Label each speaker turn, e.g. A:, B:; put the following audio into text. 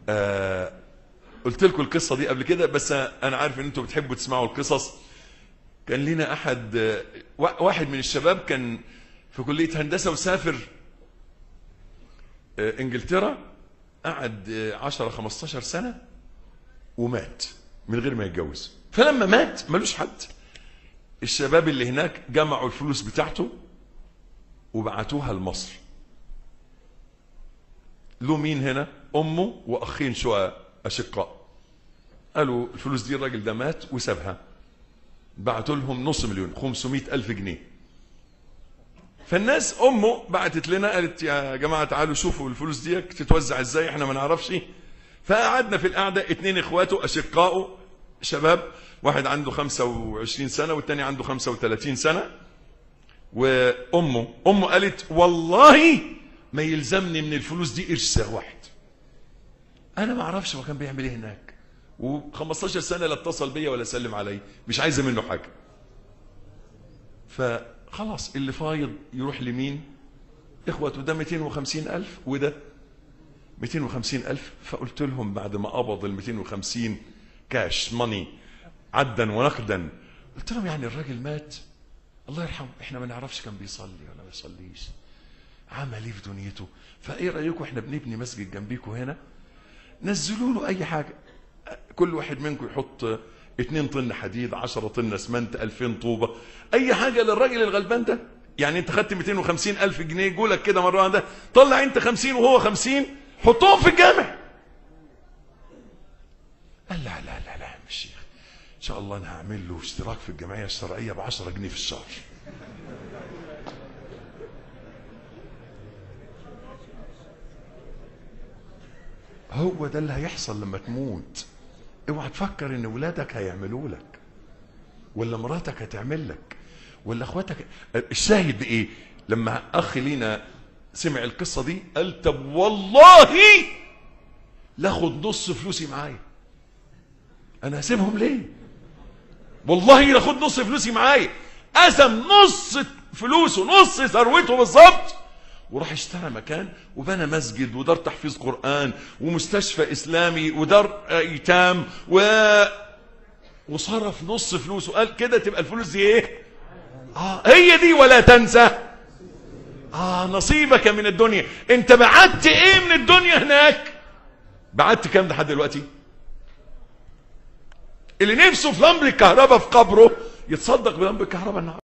A: آه قلت لكم القصة دي قبل كده بس أنا عارف إن أنتم بتحبوا تسمعوا القصص كان لنا أحد آه، وا- واحد من الشباب كان في كلية هندسة وسافر آه، إنجلترا قعد آه، 10 15 سنة ومات من غير ما يتجوز فلما مات ملوش حد الشباب اللي هناك جمعوا الفلوس بتاعته وبعتوها لمصر له مين هنا امه واخين شقق اشقاء قالوا الفلوس دي الراجل ده مات وسابها بعتوا لهم نص مليون 500 الف جنيه فالناس امه بعتت لنا قالت يا جماعه تعالوا شوفوا الفلوس دي تتوزع ازاي احنا ما نعرفش فقعدنا في القعده اتنين اخواته اشقائه شباب واحد عنده 25 سنه والتاني عنده 35 سنه وامه امه قالت والله ما يلزمني من الفلوس دي قرش ساغ واحد انا ما اعرفش هو كان بيعمل ايه هناك و15 سنه لا اتصل بيا ولا سلم علي مش عايزه منه حاجه فخلاص اللي فايض يروح لمين اخوته ده 250 الف وده 250 الف فقلت لهم بعد ما قبض ال 250 كاش ماني عدا ونقدا قلت لهم يعني الراجل مات الله يرحمه احنا ما نعرفش كان بيصلي ولا ما يصليش عمل ايه في دنيته فايه رايكم احنا بنبني مسجد جنبيكم هنا نزلوا له اي حاجه كل واحد منكم يحط 2 طن حديد 10 طن اسمنت 2000 طوبه اي حاجه للراجل الغلبان ده يعني انت خدت 250 الف جنيه يقولك كده مره واحده طلع انت 50 وهو 50 حطهم في الجامع قال لا لا لا لا يا عم الشيخ ان شاء الله انا هعمل له اشتراك في الجمعيه الشرعيه ب 10 جنيه في الشهر هو ده اللي هيحصل لما تموت اوعى تفكر ان ولادك هيعملوا لك ولا مراتك هتعمل لك ولا اخواتك الشاهد بايه لما اخ لينا سمع القصه دي قال طب والله لاخد نص فلوسي معايا انا هسيبهم ليه والله لاخد نص فلوسي معايا قسم نص فلوسه نص ثروته بالظبط وراح اشترى مكان وبنى مسجد ودار تحفيظ قرآن ومستشفى إسلامي ودار أيتام و... وصرف نص فلوسه قال كده تبقى الفلوس دي ايه آه هي دي ولا تنسى آه نصيبك من الدنيا انت بعدت ايه من الدنيا هناك بعدت كام لحد دلوقتي اللي نفسه في لمبة الكهرباء في قبره يتصدق بلمبة الكهرباء النهارده